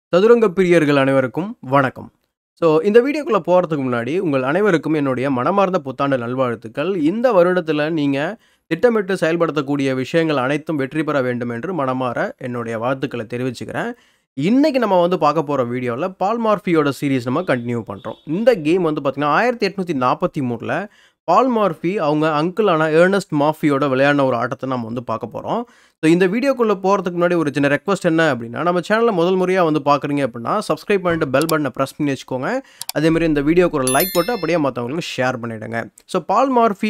சதுரங்க பிரியர்கள் அனைவருக்கும் வணக்கம் ஸோ இந்த வீடியோக்குள்ளே போகிறதுக்கு முன்னாடி உங்கள் அனைவருக்கும் என்னுடைய மனமார்ந்த புத்தாண்டு நல்வாழ்த்துக்கள் இந்த வருடத்தில் நீங்கள் திட்டமிட்டு செயல்படுத்தக்கூடிய விஷயங்கள் அனைத்தும் வெற்றி பெற வேண்டும் என்று மனமாற என்னுடைய வாழ்த்துக்களை தெரிவிச்சுக்கிறேன் இன்றைக்கி நம்ம வந்து பார்க்க போகிற வீடியோவில் பால் மார்ஃபியோட சீரிஸ் நம்ம கண்டினியூ பண்ணுறோம் இந்த கேம் வந்து பார்த்திங்கன்னா ஆயிரத்தி எட்நூற்றி நாற்பத்தி மூணில் பால் மார்ஃபி அவங்க அங்கிளான ஏர்னஸ்ட் மார்ஃபியோட விளையாடின ஒரு ஆட்டத்தை நம்ம வந்து பார்க்க போகிறோம் ஸோ இந்த வீடியோக்குள்ளே போகிறதுக்கு முன்னாடி ஒரு சின்ன ரெக்வஸ்ட் என்ன அப்படின்னா நம்ம சேனலில் முதல் முறையாக வந்து பார்க்குறீங்க அப்படின்னா சப்ஸ்கிரைப் பண்ணிட்டு பெல் பட்டனை ப்ரெஸ் பண்ணி வச்சுக்கோங்க அதேமாதிரி இந்த வீடியோக்கு ஒரு லைக் போட்டு அப்படியே மற்றவங்களுக்கு ஷேர் பண்ணிவிடுங்க ஸோ பால் மார்ஃபி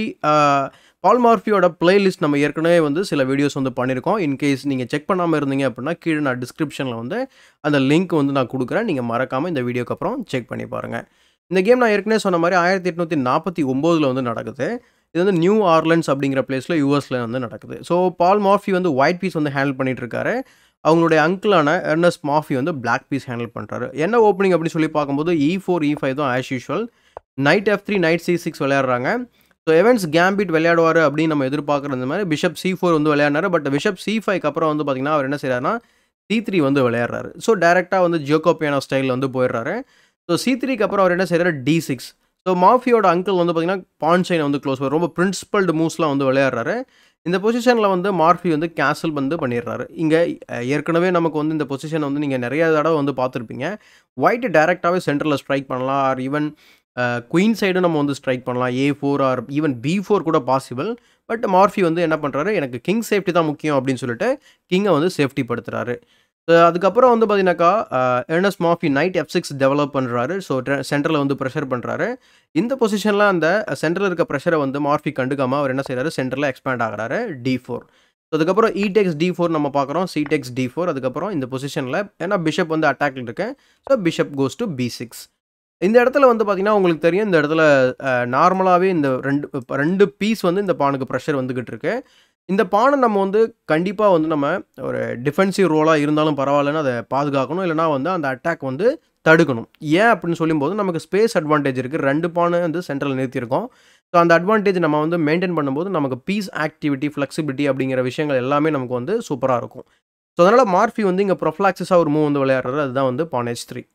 பால் மார்ஃபியோட பிளேலிஸ்ட் நம்ம ஏற்கனவே வந்து சில வீடியோஸ் வந்து பண்ணியிருக்கோம் இன்கேஸ் நீங்கள் செக் பண்ணாமல் இருந்தீங்க அப்படின்னா கீழே நான் டிஸ்கிரிப்ஷனில் வந்து அந்த லிங்க் வந்து நான் கொடுக்குறேன் நீங்கள் மறக்காமல் இந்த வீடியோக்கு அப்புறம் செக் பண்ணி பாருங்கள் இந்த கேம் நான் ஏற்கனவே சொன்ன மாதிரி ஆயிரத்தி எட்நூற்றி நாற்பத்தி ஒம்போதில் வந்து நடக்குது இது வந்து நியூ ஆர்லண்ட்ஸ் அப்படிங்கிற பிளேஸில் யூஎஸில் வந்து நடக்குது ஸோ பால் மார்ஃபி வந்து ஒயிட் பீஸ் வந்து ஹேண்டில் பண்ணிட்டு இருக்காரு அவங்களுடைய அங்கிளான எர்னஸ் மாஃபி வந்து பிளாக் பீஸ் ஹேண்டில் பண்ணுறாரு என்ன ஓப்பனிங் அப்படின்னு சொல்லி பார்க்கும்போது இ ஃபோர் இ ஃபைவ் தான் as usual knight F three knight C six விளையாடுறாங்க ஸோ எவன்ஸ் கேம்பிட் விளையாடுவார் அப்படின்னு நம்ம எதிர்பார்க்குற இந்த மாதிரி பிஷப் சி ஃபோர் வந்து விளையாடினாரு பட் பிஷப் சி ஃபைவ்க்கு அப்புறம் வந்து பார்த்திங்கன்னா அவர் என்ன செய்கிறாருன்னா சி த்ரீ வந்து விளையாடுறாரு ஸோ டேரெக்டாக வந்து ஜியோகோப்பியானோ ஸ்டைலில் வந்து போயிடுறாரு ஸோ சி த்ரீக்கு அப்புறம் அவர் என்ன செய்கிறார் டி சிக்ஸ் ஸோ மாஃபியோட அங்கிள் வந்து பார்த்திங்கன்னா பான் சைனை வந்து க்ளோஸ் ரொம்ப பிரின்சிபல்டு மூவ்ஸ்லாம் வந்து விளையாடுறாரு இந்த பொசிஷனில் வந்து மார்ஃபி வந்து கேன்சல் வந்து பண்ணிடுறாரு இங்கே ஏற்கனவே நமக்கு வந்து இந்த பொசிஷன் வந்து நீங்கள் நிறைய தடவை வந்து பார்த்துருப்பீங்க ஒயிட் டேரெக்டாகவே சென்டரில் ஸ்ட்ரைக் பண்ணலாம் ஆர் ஈவன் குயின் சைடும் நம்ம வந்து ஸ்ட்ரைக் பண்ணலாம் A four or even B four கூட பாசிபிள் பட் மார்ஃபி வந்து என்ன பண்ணுறாரு எனக்கு கிங் சேஃப்டி தான் முக்கியம் அப்படின்னு சொல்லிட்டு கிங்கை வந்து சேஃப்டி படுத்துறாரு அதுக்கப்புறம் வந்து பார்த்தீங்கன்னாக்கா எர்னஸ் Morphy knight F six develop பண்ணுறாரு ஸோ சென்டரில் வந்து ப்ரெஷர் பண்ணுறாரு இந்த பொசிஷனில் அந்த சென்டரில் இருக்க ப்ரெஷரை வந்து மார்ஃபி கண்டுக்காமல் அவர் என்ன செய்கிறாரு சென்டரில் எக்ஸ்பேண்ட் ஆகிறாரு டி ஃபோர் ஸோ அதுக்கப்புறம் இடெக்ஸ் டி ஃபோர் நம்ம பார்க்குறோம் சிடெக்ஸ் டி ஃபோர் அதுக்கப்புறம் இந்த பொசிஷனில் ஏன்னா பிஷப் வந்து அட்டாக்ல இருக்கு so bishop goes to B six இந்த இடத்துல வந்து பார்த்திங்கன்னா உங்களுக்கு தெரியும் இந்த இடத்துல நார்மலாகவே இந்த ரெண்டு ரெண்டு பீஸ் வந்து இந்த பானுக்கு ப்ரெஷர் வந்துக்கிட்டு இருக்கு இந்த பானை நம்ம வந்து கண்டிப்பாக வந்து நம்ம ஒரு டிஃபென்சிவ் ரோலாக இருந்தாலும் பரவாயில்லன்னு அதை பாதுகாக்கணும் இல்லைனா வந்து அந்த அட்டாக் வந்து தடுக்கணும் ஏன் அப்படின்னு சொல்லும்போது நமக்கு ஸ்பேஸ் அட்வான்டேஜ் இருக்குது ரெண்டு பானை வந்து சென்ட்ரல் நிறுத்தியிருக்கோம் ஸோ அந்த அட்வான்டேஜ் நம்ம வந்து மெயின்டைன் பண்ணும்போது நமக்கு பீஸ் ஆக்டிவிட்டி ஃப்ளெக்சிபிலிட்டி அப்படிங்கிற விஷயங்கள் எல்லாமே நமக்கு வந்து சூப்பராக இருக்கும் ஸோ அதனால் மார்ஃபி வந்து இங்கே ப்ரொஃப்ளாக்ஸஸாக ஒரு மூவ் வந்து விளையாடுறது அதுதான் வந்து பான் ஹெச் த்ரீ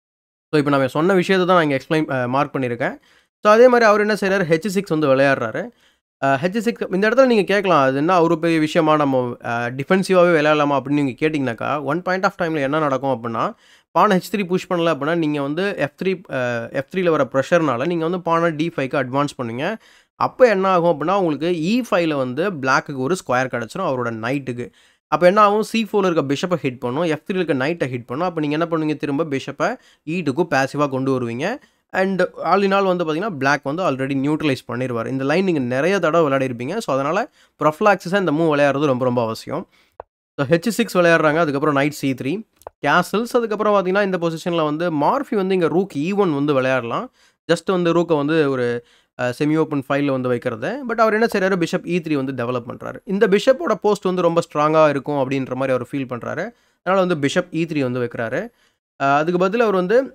ஸோ இப்போ நம்ம சொன்ன விஷயத்தை தான் நான் இங்கே எக்ஸ்பிளைன் மார்க் பண்ணியிருக்கேன் ஸோ அதே மாதிரி அவர் என்ன செய்கிறார் ஹெச் சிக்ஸ் வந்து விளையாடுறாரு ஹெச் சிக்ஸ் இந்த இடத்துல நீங்கள் கேட்கலாம் அது என்ன ஒரு பெரிய விஷயமா நம்ம டிஃபென்சிவாகவே விளையாடலாமா அப்படின்னு நீங்கள் கேட்டிங்கனாக்கா ஒன் பாயிண்ட் ஆஃப் டைமில் என்ன நடக்கும் அப்படின்னா பானை ஹெச் த்ரீ புஷ் பண்ணல அப்படின்னா நீங்கள் வந்து எஃப் த்ரீ எஃப் த்ரீல வர ப்ரெஷர்னால நீங்கள் வந்து பானை டி ஃபைவ்க்கு அட்வான்ஸ் பண்ணுவீங்க அப்போ என்ன ஆகும் அப்படின்னா உங்களுக்கு இ ஃபைவ்ல வந்து பிளாக்குக்கு ஒரு ஸ்கொயர் கிடச்சிரும் அவரோட நைட்டுக்கு அப்போ என்ன ஆகும் சி ஃபோரில் இருக்க பிஷப்பை ஹிட் பண்ணும் எஃப் த்ரீல இருக்க நைட்டை ஹிட் பண்ணும் அப்போ நீங்கள் என்ன பண்ணுவீங்க திரும்ப பிஷப்பை ஈட்டுக்கும் பேசிவாக கொண்டு வருவீங்க அண்ட் ஆல் இன் ஆல் வந்து பார்த்தீங்கன்னா பிளாக் வந்து ஆல்ரெடி நியூட்ரலைஸ் பண்ணிடுவார் இந்த லைன் நீங்கள் நிறைய தடவை விளையாடிருப்பீங்க ஸோ அதனால் ப்ரொஃப்ளாக்ஸஸாக இந்த மூவ் விளையாடுறது ரொம்ப ரொம்ப அவசியம் ஸோ ஹெச் சிக்ஸ் விளையாடுறாங்க அதுக்கப்புறம் நைட் சி த்ரீ கேசல்ஸ் அதுக்கப்புறம் பார்த்தீங்கன்னா இந்த பொசிஷனில் வந்து மார்ஃபி வந்து இங்கே ரூக் ஈ ஒன் வந்து விளையாடலாம் ஜஸ்ட் வந்து ரூக்கை வந்து ஒரு செமி ஓப்பன் ஃபைலில் வந்து வைக்கிறது பட் அவர் என்ன செய்கிறாரு பிஷப் இ த்ரீ வந்து டெவலப் பண்ணுறாரு இந்த பிஷப்போட போஸ்ட் வந்து ரொம்ப ஸ்ட்ராங்காக இருக்கும் அப்படின்ற மாதிரி அவர் ஃபீல் பண்ணுறாரு அதனால் வந்து பிஷப் இ த்ரீ வந்து வைக்கிறாரு அதுக்கு பதில் அவர் வந்து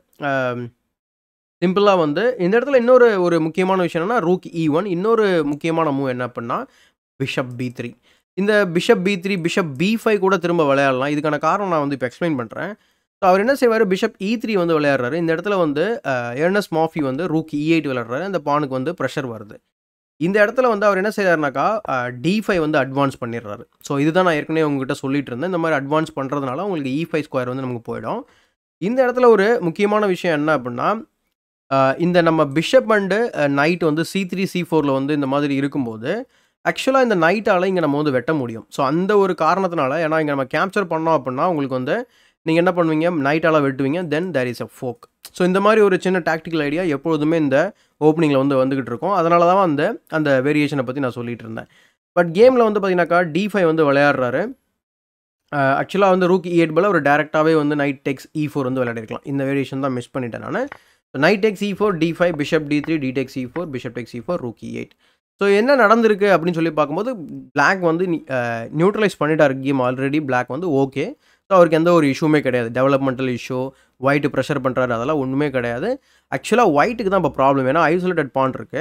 சிம்பிளாக வந்து இந்த இடத்துல இன்னொரு ஒரு முக்கியமான விஷயம் என்னன்னா ரூக் இ ஒன் இன்னொரு முக்கியமான மூவ் என்ன அப்படின்னா பிஷப் பி த்ரீ இந்த bishop B three bishop B five கூட திரும்ப விளையாடலாம் இதுக்கான காரணம் நான் வந்து இப்போ எக்ஸ்பிளைன் பண்ணுறேன் ஸோ அவர் என்ன செய்வார் பிஷப் இ த்ரீ வந்து விளையாடுறாரு இந்த இடத்துல வந்து ஏர்னஸ் மாஃபி வந்து ரூக் இ எயிட் விளையாடுறாரு அந்த பானுக்கு வந்து ப்ரெஷர் வருது இந்த இடத்துல வந்து அவர் என்ன செய்கிறாருனாக்கா டி ஃபைவ் வந்து அட்வான்ஸ் பண்ணிடுறாரு ஸோ இதுதான் நான் ஏற்கனவே உங்ககிட்ட சொல்லிட்டு இருந்தேன் இந்த மாதிரி அட்வான்ஸ் பண்ணுறதுனால உங்களுக்கு இ ஃபைவ் ஸ்கொயர் வந்து நமக்கு போயிடும் இந்த இடத்துல ஒரு முக்கியமான விஷயம் என்ன அப்படின்னா இந்த நம்ம பிஷப் அண்டு நைட் வந்து சி த்ரீ சி ஃபோரில் வந்து இந்த மாதிரி இருக்கும்போது ஆக்சுவலாக இந்த நைட்டால் இங்கே நம்ம வந்து வெட்ட முடியும் ஸோ அந்த ஒரு காரணத்தினால ஏன்னா இங்கே நம்ம கேப்சர் பண்ணோம் அப்படின்னா உங்களுக்கு வந்து நீங்கள் என்ன பண்ணுவீங்க நைட்டால் வெட்டுவீங்க then there is a fork so இந்த மாதிரி ஒரு சின்ன டாக்டிக்கல் ஐடியா எப்பொழுதுமே இந்த ஓப்பனிங்கில் வந்து வந்துக்கிட்டு இருக்கும் அதனால தான் அந்த அந்த வேரியேஷனை பற்றி நான் சொல்லிட்டு இருந்தேன் பட் கேமில் வந்து பார்த்தீங்கன்னாக்கா டி ஃபைவ் வந்து விளையாடுறாரு ஆக்சுவலாக வந்து ரூக் எயிட் பால் ஒரு டேரெக்டாகவே வந்து நைட் டெக்ஸ் இ ஃபோர் வந்து விளையாடிருக்கலாம் இந்த வேரியேஷன் தான் மிஸ் பண்ணிட்டேன் நான் knight takes E four D five bishop D three D takes E four bishop takes E four rook E eight so நடந்திருக்கு அப்படின்னு சொல்லி பார்க்கும்போது பிளாக் வந்து நியூட்ரலைஸ் பண்ணிட்டார் கேம் ஆல்ரெடி பிளாக் வந்து ஓகே ஸோ அவருக்கு எந்த ஒரு இஷ்யூமே கிடையாது டெவலப்மெண்டல் இஷ்யூ ஒயிட்டு ப்ரெஷர் பண்ணுறாரு அதெல்லாம் ஒன்றுமே கிடையாது ஆக்சுவலாக ஒயிட்டுக்கு தான் இப்போ ப்ராப்ளம் ஏன்னா ஐசோலேட்டட் பாண்ட் இருக்குது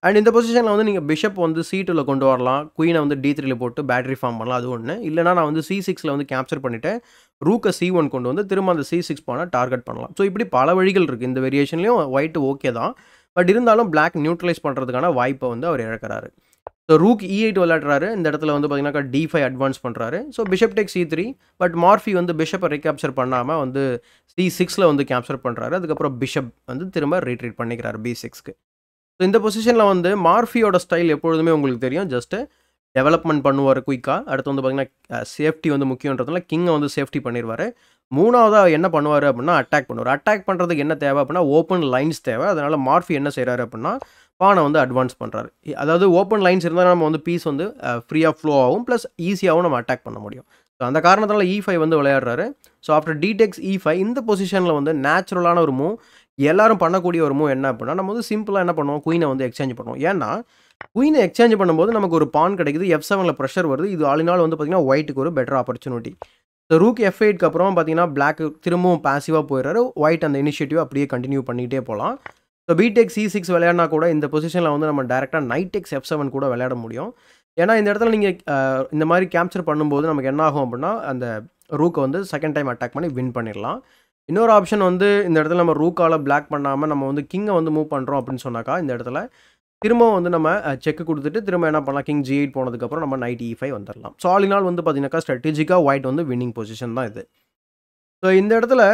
அண்ட் இந்த பொசிஷனில் வந்து நீங்கள் பிஷப் வந்து சி டூவில் கொண்டு வரலாம் குயினை வந்து டி த்ரீல போட்டு பேட்டரி ஃபார்ம் பண்ணலாம் அது ஒன்று இல்லைனா நான் வந்து சி சிக்ஸில் வந்து கேப்சர் பண்ணிவிட்டு ரூக்கை சி ஒன் கொண்டு வந்து திரும்ப அந்த சி சிக்ஸ் போனால் டார்கெட் பண்ணலாம் ஸோ இப்படி பல வழிகள் இருக்குது இந்த வேரியேஷன்லேயும் ஒயிட் ஓகே தான் பட் இருந்தாலும் பிளாக் நியூட்ரலைஸ் பண்ணுறதுக்கான வாய்ப்பை வந்து அவர் இழக்கிறாரு ஸோ ரூக் இ எயிட் விளையாடுறாரு இந்த இடத்துல வந்து பார்த்தீங்கன்னாக்கா டி ஃபைவ் அட்வான்ஸ் பண்ணுறாரு so bishop take C three but Morphy வந்து பிஷப்பை ரீகேப்சர் பண்ணாமல் வந்து சி சிக்ஸில் வந்து கேப்சர் பண்ணுறாரு அதுக்கப்புறம் பிஷப் வந்து திரும்ப ரீட்ரீட் பண்ணிக்கிறாரு பி சிக்ஸ்க்கு ஸோ இந்த பொசிஷனில் வந்து மார்ஃபியோட ஸ்டைல் எப்பொழுதுமே உங்களுக்கு தெரியும் ஜஸ்ட்டு டெவலப்மெண்ட் பண்ணுவார் குயிக்காக அடுத்து வந்து பார்த்திங்கன்னா சேஃப்டி வந்து முக்கியன்றதுனால கிங்கை வந்து சேஃப்டி பண்ணிடுவார் மூணாவதாக என்ன பண்ணுவார் அப்படின்னா அட்டாக் பண்ணுவார் அட்டாக் பண்ணுறதுக்கு என்ன தேவை அப்படின்னா ஓப்பன் லைன்ஸ் தேவை அதனால் மார்ஃபி என்ன செய்கிறாரு அப்படின்னா பானை வந்து அட்வான்ஸ் பண்ணுறாரு அதாவது ஓப்பன் லைன்ஸ் இருந்தால் நம்ம வந்து பீஸ் வந்து ஃப்ரீயாக ஃப்ளோ ஆகும் ப்ளஸ் ஈஸியாகவும் நம்ம அட்டாக் பண்ண முடியும் ஸோ அந்த காரணத்தால் இ ஃபைவ் வந்து விளையாடுறாரு so after D takes E five இந்த பொசிஷனில் வந்து நேச்சுரலான ஒரு மூவ் எல்லாரும் பண்ணக்கூடிய ஒரு மூவ் என்ன அப்படின்னா நம்ம வந்து சிம்பிளாக என்ன பண்ணுவோம் குயினை வந்து எக்ஸ்சேஞ்ச் பண்ணுவோம் ஏன்னா குயினை எக்ஸ்சேஞ்ச் பண்ணும்போது நமக்கு ஒரு பான் கிடைக்குது எஃப் செவனில் ப்ரெஷர் வருது இது ஆளினால் வந்து பார்த்திங்கன்னா ஒயிட்டுக்கு ஒரு better opportunity so rook F எயிட்க்கு அப்புறம் பார்த்தீங்கன்னா பிளாக் திரும்பவும் பாசிவாக போயிடுறாரு ஒயிட் அந்த இனிஷியேட்டிவ் அப்படியே கண்டினியூ பண்ணிகிட்டே போகலாம் ஸோ பிடெக் சி சிக்ஸ் விளையாடினா கூட இந்த பொசிஷனில் வந்து நம்ம டேரெக்டாக நைட் எக்ஸ் எஃப் செவன் கூட விளையாட முடியும் ஏன்னா இந்த இடத்துல நீங்கள் இந்த மாதிரி கேப்சர் பண்ணும்போது நமக்கு என்ன ஆகும் அப்படின்னா அந்த ரூக்கை வந்து செகண்ட் டைம் அட்டாக் பண்ணி வின் பண்ணிடலாம் இன்னொரு ஆப்ஷன் வந்து இந்த இடத்துல நம்ம ரூக்கால் பிளாக் பண்ணாமல் நம்ம வந்து கிங்கை வந்து மூவ் பண்ணுறோம் அப்படின்னு சொன்னாக்கா இந்த இடத்துல திரும்பவும் வந்து நம்ம செக்கு கொடுத்துட்டு திரும்ப என்ன பண்ணலாம் கிங் ஜி எயிட் போனதுக்கப்புறம் நம்ம நைட் இ ஃபைவ் வந்துடலாம் ஸோ ஆல் நாள் வந்து பார்த்தீங்கன்னாக்கா ஸ்ட்ராட்டஜிக்காக ஒயிட் வந்து வின்னிங் பொசிஷன் தான் இது ஸோ இந்த இடத்துல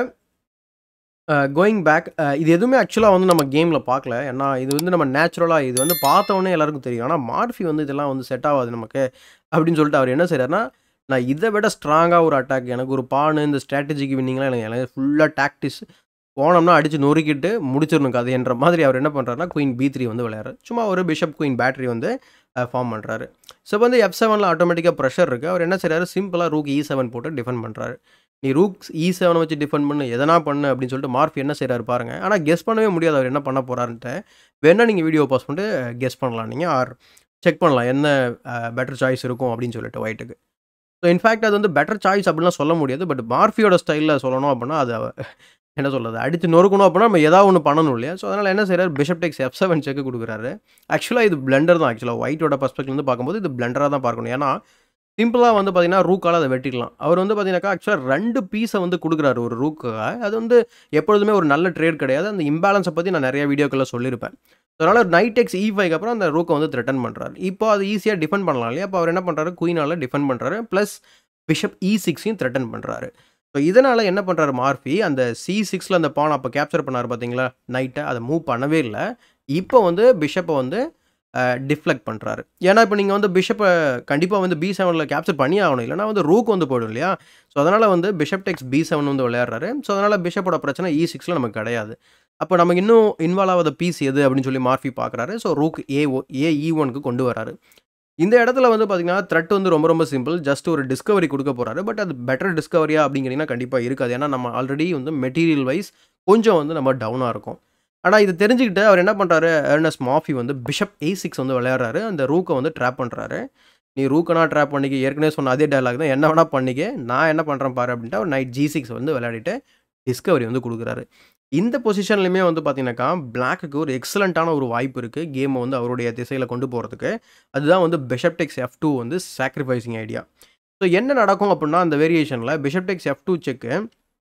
கோயிங் பேக் இது எதுவுமே ஆக்சுவலாக வந்து நம்ம கேமில் பார்க்கல ஏன்னா இது வந்து நம்ம நேச்சுரலாக இது வந்து பார்த்தவொடனே எல்லாருக்கும் தெரியும் ஆனால் மார்ஃபி வந்து இதெல்லாம் வந்து செட் ஆகாது நமக்கு அப்படின்னு சொல்லிட்டு அவர் என்ன செய்கிறாருன்னா நான் இதை விட ஸ்ட்ராங்காக ஒரு அட்டாக் எனக்கு ஒரு பானு இந்த ஸ்ட்ராட்டஜிக்கு வின்னிங்லாம் எனக்கு எனக்கு ஃபுல்லாக டாக்டிஸ் போனோம்னா அடித்து நொறுக்கிட்டு முடிச்சிடணும் கதைன்ற மாதிரி அவர் என்ன பண்ணுறாருனா குயின் பி த்ரீ வந்து விளையாடுறாரு சும்மா ஒரு பிஷப் குயின் பேட்டரி வந்து ஃபார்ம் பண்ணுறாரு ஸோ வந்து எஃப் செவனில் ஆட்டோமேட்டிக்காக ப்ரெஷர் இருக்குது அவர் என்ன செய்கிறாரு சிம்பிளாக ரூக் இ செவன் போட்டு டிஃபெண்ட் பண்ணுறாரு நீ ரூக் இ செவனை வச்சு டிஃபெண்ட் பண்ணு எதனா பண்ணு அப்படின்னு சொல்லிட்டு மார்ஃப் என்ன செய்கிறாரு பாருங்கள் ஆனால் கெஸ் பண்ணவே முடியாது அவர் என்ன பண்ண போகிறாருன்ட்டு வேணா நீங்கள் வீடியோ பாஸ் பண்ணிட்டு கெஸ் பண்ணலாம் நீங்கள் ஆர் செக் பண்ணலாம் என்ன பெட்டர் சாய்ஸ் இருக்கும் அப்படின்னு சொல்லிட்டு ஒயிட்டுக்கு ஸோ இன்ஃபேக்ட் அது வந்து பெட்டர் சாய்ஸ் அப்படின்லாம் சொல்ல முடியாது பட் மார்ஃபியோட ஸ்டைலில் சொல்லணும் அப்படின்னா அது என்ன சொல்கிறது அடித்து நொறுக்கணும் அப்படின்னா நம்ம ஏதாவது ஒன்று பண்ணணும் இல்லையா ஸோ அதனால் என்ன செய்கிறார் bishop takes F seven check கொடுக்குறாரு ஆக்சுவலாக இது பிளண்டர் தான் ஆக்சுவலாக ஒயிட்டோட பர்ஸ்பெக்ட்லேருந்து பார்க்கும்போது இது பிளண்டராக தான் பார்க்கணும் ஏன்னா சிம்பிளாக வந்து பார்த்தீங்கன்னா ரூக்கால் அதை வெட்டிக்கலாம் அவர் வந்து பார்த்தீங்கன்னாக்கா ஆக்சுவலாக ரெண்டு பீஸை வந்து கொடுக்குறாரு ஒரு ரூக்காக அது வந்து எப்பொழுதுமே ஒரு நல்ல ட்ரேட் கிடையாது அந்த இம்பேலன்ஸை பற்றி நான் நிறைய வீடியோக்களில் சொல்லியிருப்பேன் அதனால் நைட் எக்ஸ் இ ஃபைவ்க்கு அப்புறம் அந்த ரூக்கை வந்து த்ரெட்டன் பண்ணுறாரு இப்போ அது ஈஸியாக டிஃபெண்ட் பண்ணலாம் இல்லையா அப்போ அவர் என்ன பண்ணுறாரு குயினால் டிஃபெண்ட் பண்ணுறாரு ப்ளஸ் பிஷப் இ சிக்ஸையும் த்ரெட்டன் பண்ணுறாரு ஸோ இதனால் என்ன பண்ணுறாரு மார்ஃபி அந்த சி சிக்ஸில் அந்த பான் அப்போ கேப்சர் பண்ணார் பார்த்தீங்களா நைட்டை அதை மூவ் பண்ணவே இல்லை இப்போ வந்து பிஷப்பை வந்து டிஃப்ளெக்ட் பண்ணுறாரு ஏன்னா இப்போ நீங்கள் வந்து பிஷப்பை கண்டிப்பாக வந்து பி செவனில் கேப்சர் பண்ணி ஆகணும் இல்லைனா வந்து ரூக் வந்து போயிடும் இல்லையா ஸோ அதனால் வந்து பிஷப் டெக்ஸ் பி செவன் வந்து விளையாடுறாரு ஸோ அதனால் பிஷப்போட பிரச்சனை இ சிக்ஸில் நமக்கு கிடையாது அப்போ நமக்கு இன்னும் இன்வால்வ் ஆகாத பீஸ் எது அப்படின்னு சொல்லி மார்ஃபி பார்க்குறாரு ஸோ ரூக் ஏ ஓ ஏ இ ஒனுக்கு கொண்டு வராரு இந்த இடத்துல வந்து பார்த்தீங்கன்னா த்ரெட் வந்து ரொம்ப ரொம்ப சிம்பிள் ஜஸ்ட் ஒரு டிஸ்கவரி கொடுக்க போகிறாரு பட் அது பெட்டர் டிஸ்கவரியா அப்படிங்கிறீங்கன்னா கண்டிப்பாக இருக்காது ஏன்னா நம்ம ஆல்ரெடி வந்து மெட்டீரியல் வைஸ் கொஞ்சம் வந்து நம்ம டவுனாக இருக்கும் ஆனால் இது தெரிஞ்சுக்கிட்டு அவர் என்ன பண்ணுறாரு ஏர்னஸ் மாஃபி வந்து பிஷப் ஏ சிக்ஸ் வந்து விளையாடுறாரு அந்த ரூக்கை வந்து ட்ராப் பண்ணுறாரு நீ ரூக்கனா ட்ராப் பண்ணிக்க ஏற்கனவே சொன்ன அதே டைலாக் தான் என்ன வேணால் பண்ணிக்க நான் என்ன பண்ணுறேன் பாரு அப்படின்ட்டு அவர் நைட் ஜி சிக்ஸ் வந்து விளையாடிட்டு டிஸ்கவரி வந்து கொடுக்குறாரு இந்த பொசிஷன்லையுமே வந்து பார்த்தீங்கன்னாக்கா பிளாக்குக்கு ஒரு எக்ஸலண்ட்டான ஒரு வாய்ப்பு இருக்குது கேமை வந்து அவருடைய திசையில் கொண்டு போகிறதுக்கு அதுதான் வந்து பிஷப் டெக்ஸ் எஃப் டூ வந்து சாக்ரிஃபைசிங் ஐடியா ஸோ என்ன நடக்கும் அப்படின்னா அந்த வேரியேஷனில் bishop takes F two check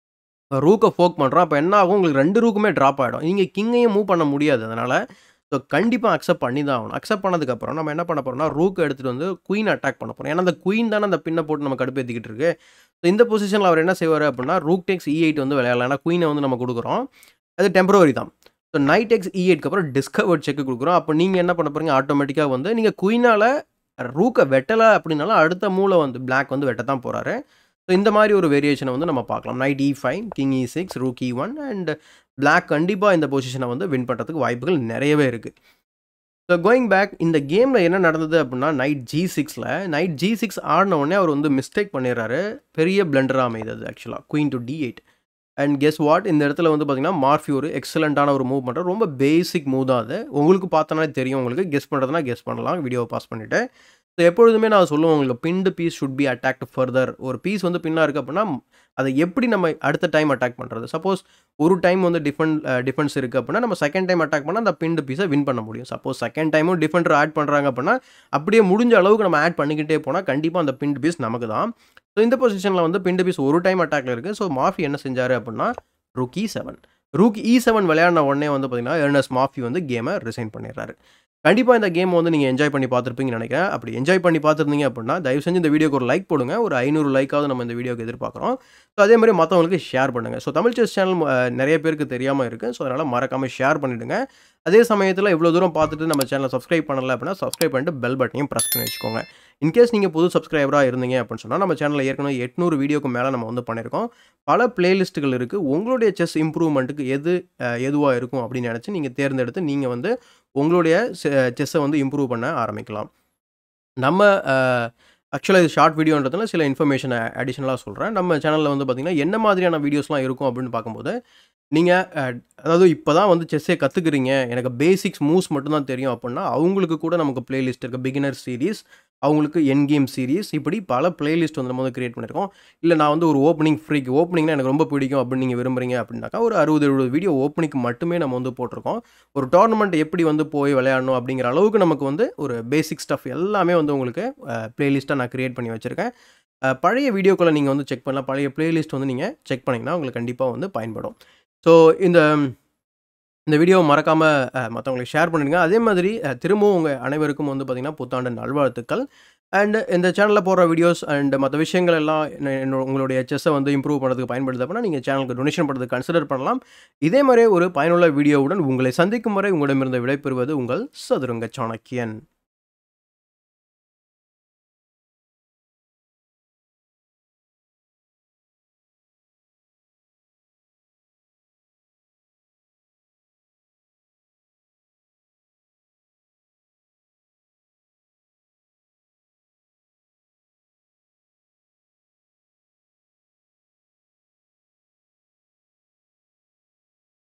ரூக்கை ஃபோக் பண்ணுறோம் அப்போ என்ன ஆகும் உங்களுக்கு ரெண்டு ரூக்குமே ட்ராப் ஆகிடும் நீங்கள் கிங்கையும் மூவ் பண்ண முடியாது அதனால் ஸோ கண்டிப்பாக அக்செப்ட் பண்ணி தான் ஆகணும் அக்செப்ட் பண்ணதுக்கப்புறம் நம்ம என்ன பண்ண போகிறோம்னா ரூக்கை எடுத்துகிட்டு வந்து குயின் அட்டாக் பண்ண போகிறோம் ஏன்னா அந்த குயின் தானே அந்த பின்னை போட்டு நம்ம கடுப்பேற்றிக்கிட்டு இருக்கு ஸோ இந்த பொசிஷனில் அவர் என்ன செய்வார் அப்படின்னா ரூக் டெக்ஸ் இ எயிட் வந்து விளையாடலாம் ஏன்னா குயினை வந்து நம்ம கொடுக்குறோம் அது டெம்பரவரி தான் ஸோ நைட் எக்ஸ் இ எயிட்க்கு அப்புறம் டிஸ்கவர்ட் செக்கு கொடுக்குறோம் அப்போ நீங்கள் என்ன பண்ண போகிறீங்க ஆட்டோமேட்டிக்காக வந்து நீங்கள் குயினால் ரூக்கை வெட்டலை அப்படின்னாலும் அடுத்த மூளை வந்து பிளாக் வந்து வெட்ட தான் போகிறாரு ஸோ இந்த மாதிரி ஒரு வேரியேஷனை வந்து நம்ம பார்க்கலாம் knight E five king E six rook E one and black கண்டிப்பாக இந்த பொசிஷனை வந்து வின் பண்ணுறதுக்கு வாய்ப்புகள் நிறையவே இருக்குது ஸோ கோயிங் பேக் இந்த கேமில் என்ன நடந்தது அப்படின்னா நைட் ஜி சிக்ஸில் நைட் ஜி சிக்ஸ் ஆடின உடனே அவர் வந்து மிஸ்டேக் பண்ணிடுறாரு பெரிய பிளண்டராக அமைதது ஆக்சுவலாக queen to D eight and guess what இந்த இடத்துல வந்து பார்த்தீங்கன்னா மார்ஃபி ஒரு எக்ஸலண்ட்டான ஒரு மூவ் பண்ணுறாரு ரொம்ப பேசிக் மூவ் தான் அது உங்களுக்கு பார்த்தோன்னா தெரியும் உங்களுக்கு கெஸ் பண்ணுறதுனா கெஸ் பண்ணலாம் வீடியோவை பாஸ் பண்ணிவிட்டு ஸோ எப்பொழுதுமே நான் சொல்லுவேன் உங்களுக்கு pinned piece should be attacked further ஒரு பீஸ் வந்து பின்னாக இருக்குது அப்படின்னா அதை எப்படி நம்ம அடுத்த டைம் அட்டாக் பண்ணுறது சப்போஸ் ஒரு டைம் வந்து டிஃபெண்ட் டிஃபென்ஸ் இருக்குது அப்படின்னா நம்ம செகண்ட் டைம் அட்டாக் பண்ணால் அந்த பின்டு பீஸை வின் பண்ண முடியும் சப்போஸ் செகண்ட் டைமும் டிஃபெண்டர் ஆட் பண்ணுறாங்க அப்படின்னா அப்படியே முடிஞ்ச அளவுக்கு நம்ம ஆட் பண்ணிக்கிட்டே போனால் கண்டிப்பாக அந்த பின்டு பீஸ் நமக்கு தான் ஸோ இந்த பொசிஷனில் வந்து பின்டு பீஸ் ஒரு டைம் அட்டாக்ல இருக்குது ஸோ மாஃபி என்ன செஞ்சார் அப்படின்னா rook E seven rook E seven விளையாடின உடனே வந்து பார்த்தீங்கன்னா எர்னஸ் மாஃபி வந்து கேமை ரிசைன் பண்ணிடுறாரு கண்டிப்பாக இந்த கேம் வந்து நீங்கள் என்ஜாய் பண்ணி பார்த்துருப்பீங்கன்னு நினைக்கிறேன் அப்படி என்ஜாய் பண்ணி பார்த்துருந்தீங்க அப்படின்னா தயவு செஞ்சு இந்த வீடியோக்கு ஒரு லைக் போடுங்க ஒரு ஐநூறு லைக்காவது நம்ம இந்த வீடியோக்கு எதிர்பார்க்குறோம் ஸோ அதே மாதிரி மற்றவங்களுக்கு ஷேர் பண்ணுங்கள் ஸோ தமிழ் செஸ் சேனல் நிறைய பேருக்கு தெரியாமல் இருக்குது ஸோ அதனால் மறக்காமல் ஷேர் பண்ணிவிடுங்க அதே சமயத்தில் இவ்வளோ தூரம் பார்த்துட்டு நம்ம சேனலை சப்ஸ்கிரைப் பண்ணல அப்படின்னா சப்ஸ்கிரைப் பண்ணிட்டு பெல் பட்டனையும் ப்ரெஸ் பண்ணி வச்சுக்கோங்க இன்கேஸ் நீங்கள் புது சப்ஸ்கிரைபராக இருந்தீங்க அப்படின்னு சொன்னால் நம்ம சேனலில் ஏற்கனவே எட்நூறு வீடியோக்கு மேலே நம்ம வந்து பண்ணியிருக்கோம் பல பிளேலிஸ்ட்டுகள் இருக்குது உங்களுடைய செஸ் இம்ப்ரூவ்மெண்ட்டுக்கு எது எதுவாக இருக்கும் அப்படின்னு நினச்சி நீங்கள் தேர்ந்தெடுத்து நீங்கள் வந்து உங்களுடைய செஸ்ஸை வந்து இம்ப்ரூவ் பண்ண ஆரம்பிக்கலாம் நம்ம ஆக்சுவலாக இது ஷார்ட் வீடியோன்றதுல சில இன்ஃபர்மேஷன் அடிஷ்னலாக சொல்கிறேன் நம்ம சேனலில் வந்து பார்த்திங்கன்னா என்ன மாதிரியான வீடியோஸ்லாம் இருக்கும் அப்படின்னு பார்க்கும்போது நீங்கள் அதாவது இப்போ தான் வந்து செஸ்ஸே கற்றுக்குறீங்க எனக்கு பேசிக்ஸ் மூவ்ஸ் மட்டும்தான் தெரியும் அப்படின்னா அவங்களுக்கு கூட நமக்கு பிளேலிஸ்ட் இருக்குது பிகினர் சீரீஸ் அவங்களுக்கு என் கேம் சீரீஸ் இப்படி பல பிளேலிஸ்ட் வந்து நம்ம வந்து கிரியேட் பண்ணியிருக்கோம் இல்லை நான் வந்து ஒரு ஓப்பனிங் ஃப்ரீக்கு ஓப்பனிங்னா எனக்கு ரொம்ப பிடிக்கும் அப்படின்னு நீங்கள் விரும்புறீங்க அப்படின்னாக்கா ஒரு அறுபது எழுபது வீடியோ ஓப்பனிங்க்கு மட்டுமே நம்ம வந்து போட்டிருக்கோம் ஒரு டோர்னமெண்ட் எப்படி வந்து போய் விளையாடணும் அப்படிங்கிற அளவுக்கு நமக்கு வந்து ஒரு பேசிக் ஸ்டஃப் எல்லாமே வந்து உங்களுக்கு பிளேலிஸ்ட்டாக நான் க்ரியேட் பண்ணி வச்சுருக்கேன் பழைய வீடியோக்களை நீங்கள் வந்து செக் பண்ணலாம் பழைய பிளேலிஸ்ட் வந்து நீங்கள் செக் பண்ணிங்கன்னா உங்களுக்கு கண்டிப்பாக வந்து பயன்படும் ஸோ இந்த இந்த வீடியோவை மறக்காமல் மற்றவங்களுக்கு ஷேர் பண்ணிடுங்க அதே மாதிரி திரும்பவும் உங்கள் அனைவருக்கும் வந்து பார்த்திங்கன்னா புத்தாண்டு நல்வாழ்த்துக்கள் அண்ட் இந்த சேனலில் போடுற வீடியோஸ் அண்ட் மற்ற விஷயங்கள் எல்லாம் என்னோட உங்களுடைய செஸ்ஸை வந்து இம்ப்ரூவ் பண்ணுறதுக்கு பயன்படுது அப்படின்னா நீங்கள் சேனலுக்கு டொனேஷன் பண்ணுறதுக்கு கன்சிடர் பண்ணலாம் இதே மாதிரி ஒரு பயனுள்ள வீடியோவுடன் உங்களை சந்திக்கும் வரை உங்களிடமிருந்து விடைபெறுவது உங்கள் சதுரங்க சாணக்கியன்